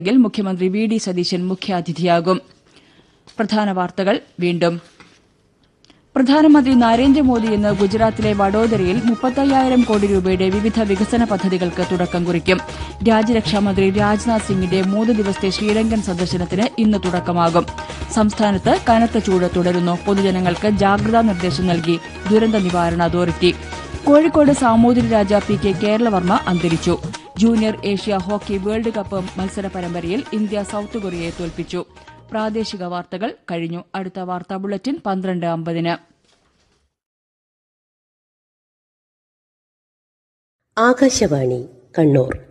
ിൽ മുഖ്യമന്ത്രി V D Satheesan മുഖ്യാതിഥിയാകും പ്രധാന വാർത്തകൾ വീണ്ടും പ്രധാനമന്ത്രി നരേന്ദ്രമോദി ഇന്ന് ഗുജറാത്തിലെ വഡോദരയിൽ മുപ്പത്തയ്യായിരം കോടി രൂപയുടെ വിവിധ വികസന പദ്ധതികൾക്ക് തുടക്കം കുറിക്കും രാജ്യരക്ഷാമന്ത്രി രാജ്നാഥ് സിംഗിന്റെ മൂന്ന് ദിവസത്തെ ശ്രീലങ്കൻ സന്ദർശനത്തിന് ഇന്ന് തുടക്കമാകും സംസ്ഥാനത്ത് കനത്ത ചൂട് തുടരുന്നു പൊതുജനങ്ങൾക്ക് ജാഗ്രതാ നിർദ്ദേശം നൽകി ദുരന്ത നിവാരണ authority Kozhikode Samoothiri Raja P K Keralavarma അന്തരിച്ചു junior Asia hockey world cup മത്സര പരമ്പരയിൽ ഇന്ത്യ സൌത്ത് കൊറിയയെ തോൽപ്പിച്ചു പ്രാദേശിക വാർത്തകൾ കഴിഞ്ഞു അടുത്ത വാർത്താ ബുള്ളറ്റിൻ പന്ത്രണ്ട് അമ്പതിന് ആകാശവാണി കണ്ണൂർ